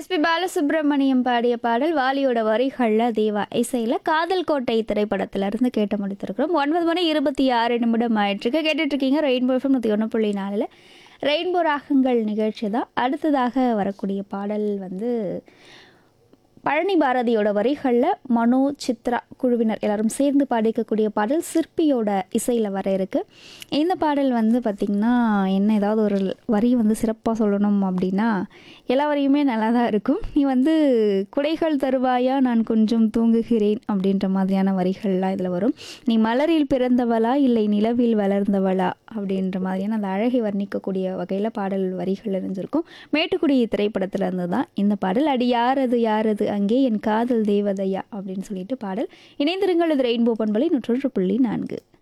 SP Balasubramaniam பாடிய பாடல் வாலியோட வரிகளில் தேவா இசையில் காதல் கோட்டை திரைப்படத்துல இருந்து கேட்டு முடித்திருக்கிறோம் ஒன்பது மணி இருபத்தி ஆறு நிமிடம் ஆயிட்டுருக்கு கேட்டுட்டு இருக்கீங்க ரெயின்போ எஃப்எம் நூற்றி ஒன்று புள்ளி நாலில் ரெயின்போ ராகங்கள் நிகழ்ச்சி தான் அடுத்ததாக வரக்கூடிய பாடல் வந்து பழனி பாரதியோட வரிகளில் மனோ சித்ரா குழுவினர் எல்லாரும் சேர்ந்து பாடிக்கக்கூடிய பாடல் சிற்பியோட இசையில் வர இருக்கு இந்த பாடல் வந்து பார்த்திங்கன்னா என்ன ஏதாவது ஒரு வரி வந்து சிறப்பாக சொல்லணும் அப்படின்னா எல்லா வரியுமே நல்லா தான் இருக்கும் நீ வந்து குடைகள் தருவாயா நான் கொஞ்சம் தூங்குகிறேன் அப்படின்ற மாதிரியான வரிகள்லாம் இதில் வரும் நீ மலரில் பிறந்தவளா இல்லை நிலவில் வளர்ந்தவளா அப்படின்ற மாதிரியான அந்த அழகை வர்ணிக்கக்கூடிய வகையில் பாடல் வரிகள் இருந்திருக்கும் மேட்டுக்குடி திரைப்படத்தில் இருந்து தான் இந்த பாடல் அடி யாரது யாரது அங்கே என் காதல் தேவதையா அப்படின்னு சொல்லிட்டு பாடல் இணைந்திருங்கள் இது ரெயின்போ பண்பலை நூற்றொன்று புள்ளி நான்கு